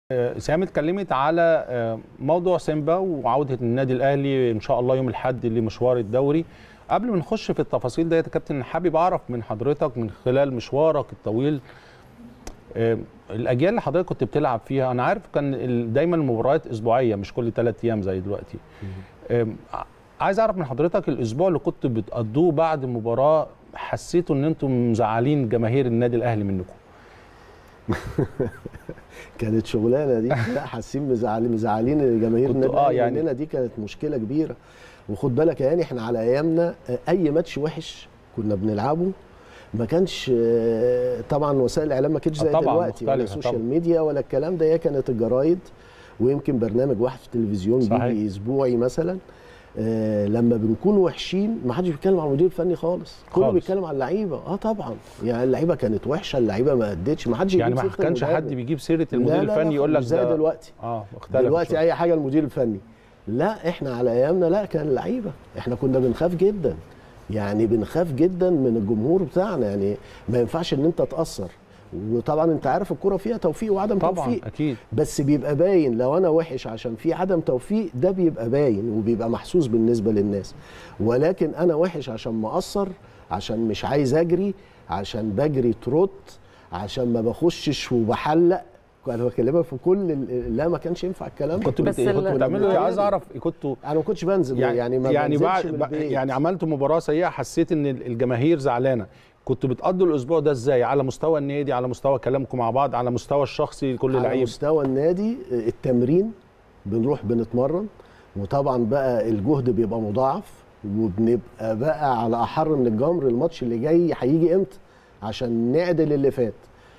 آه، سهام اتكلمت على آه، موضوع سيمبا وعوده النادي الاهلي ان شاء الله يوم الاحد لمشوار الدوري قبل ما نخش في التفاصيل ديت يا كابتن حابب اعرف من حضرتك من خلال مشوارك الطويل آه، الاجيال اللي حضرتك كنت بتلعب فيها انا عارف كان ال- دايما المباريات اسبوعيه مش كل ثلاث ايام زي دلوقتي آم، ع- عايز اعرف من حضرتك الاسبوع اللي كنت بتقضوه بعد مباراه حسيتوا ان انتم مزعلين جماهير النادي الاهلي منكم كانت شغلانه دي لا حاسين مزعلين مزعلين جماهير كنت- النادي آه، الأهلي يعني- مننا دي كانت مشكله كبيره وخد بالك يا هاني احنا على ايامنا آه، اي ماتش وحش كنا بنلعبه ما كانش آه، طبعا وسائل الاعلام ما كانتش آه، زي طبعاً دلوقتي ولا مختلفة السوشيال طبعاً. ميديا ولا الكلام ده هي كانت الجرايد ويمكن برنامج واحد في التلفزيون صحيح. بيجي اسبوعي مثلا آه لما بنكون وحشين ما حدش بيتكلم عن المدير الفني خالص كله خالص. بيتكلم عن اللعيبه اه طبعا يعني اللعيبه كانت وحشه اللعيبه ما ادتش ما حدش يعني يجيب ما سيرة كانش حد المدرب. بيجيب سيره لا، المدير لا، لا، الفني يقول لك مش زي ده- دلوقتي اه اختلف دلوقتي شوية. اي حاجه المدير الفني لا احنا على ايامنا لا كان لعيبه احنا كنا بنخاف جدا يعني بنخاف جدا من الجمهور بتاعنا يعني ما ينفعش ان انت تاثر وطبعا انت عارف الكوره فيها توفيق وعدم طبعا توفيق اكيد بس بيبقى باين لو انا وحش عشان في عدم توفيق ده بيبقى باين وبيبقى محسوس بالنسبه للناس ولكن انا وحش عشان مقصر عشان مش عايز اجري عشان بجري تروت عشان ما بخشش وبحلق انا بكلمك في كل ال- لا ما كانش ينفع الكلام ده كنتوا بس بت... ال- كنتوا بتعملوا ايه عايز اعرف كنتوا انا ما كنتش بنزل يعني يعني ما يعني بنزلش بعد من بع- البيت. يعني عملتوا مباراه سيئه حسيت ان ال- الجماهير زعلانه كنتوا بتقضوا الاسبوع ده ازاي على مستوى النادي على مستوى كلامكم مع بعض على مستوى الشخصي لكل على لعيب مستوى النادي التمرين بنروح بنتمرن وطبعا بقى الجهد بيبقى مضاعف وبنبقى بقى على احر من الجمر الماتش اللي جاي هيجي امتى عشان نعدل اللي فات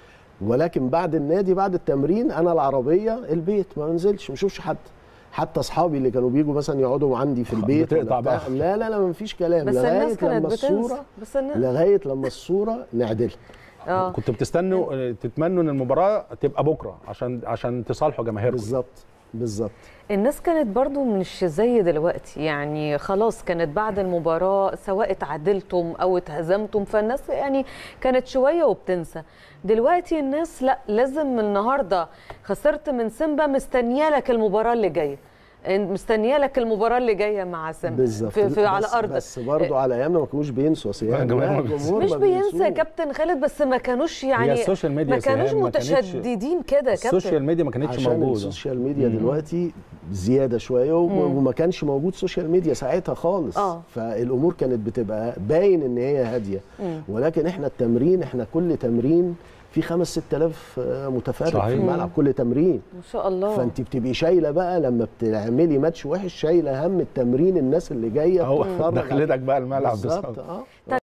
ولكن بعد النادي بعد التمرين انا العربيه البيت ما بنزلش ما بشوفش حد حتى اصحابي اللي كانوا بيجوا مثلا يقعدوا عندي في البيت ولا بتقطع بتاع. بقى. لا لا لا ما فيش كلام بس لغايه الناس كانت لما بتنسى الصوره بس الناس لغايه لما الصوره نعدلها اه كنتوا بتستنوا آه، تتمنوا ان المباراه تبقى بكره عشان عشان تصالحوا جماهيركم بالظبط بالظبط الناس كانت برضو مش زي دلوقتي يعني خلاص كانت بعد المباراة سواء اتعادلتم أو اتهزمتم فالناس يعني كانت شوية وبتنسى دلوقتي الناس لا لازم النهاردة خسرت من سيمبا مستنية لك المباراة اللي جاية مستنية لك المباراة اللي جاية مع سيمبا بالظبط في, في على بس أرضك بس برضه على ايامنا ما كانوش بينسوا أصل يعني الجماهير لا، ما بينسوش. الجمهور مش ما بينسى يا بينسوش. كابتن خالد بس ما كانوش يعني هي السوشيال ميديا ما كانوش سهام ما كانتش- متشددين كده يا كابتن السوشيال ميديا ما كانتش عشان موجوده السوشيال ميديا دلوقتي زياده شويه و- وما كانش موجود سوشيال ميديا ساعتها خالص آه. فالامور كانت بتبقى باين ان هي هاديه مم. ولكن احنا التمرين احنا كل تمرين في خمس ست آلاف متفرج صحيح. في الملعب كل تمرين ما شاء الله فانت بتبقي شايله بقى لما بتعملي ماتش وحش شايله هم التمرين الناس اللي جايه اهو بتتفرج على- دخلتك بقى الملعب بالظبط بالظبط اه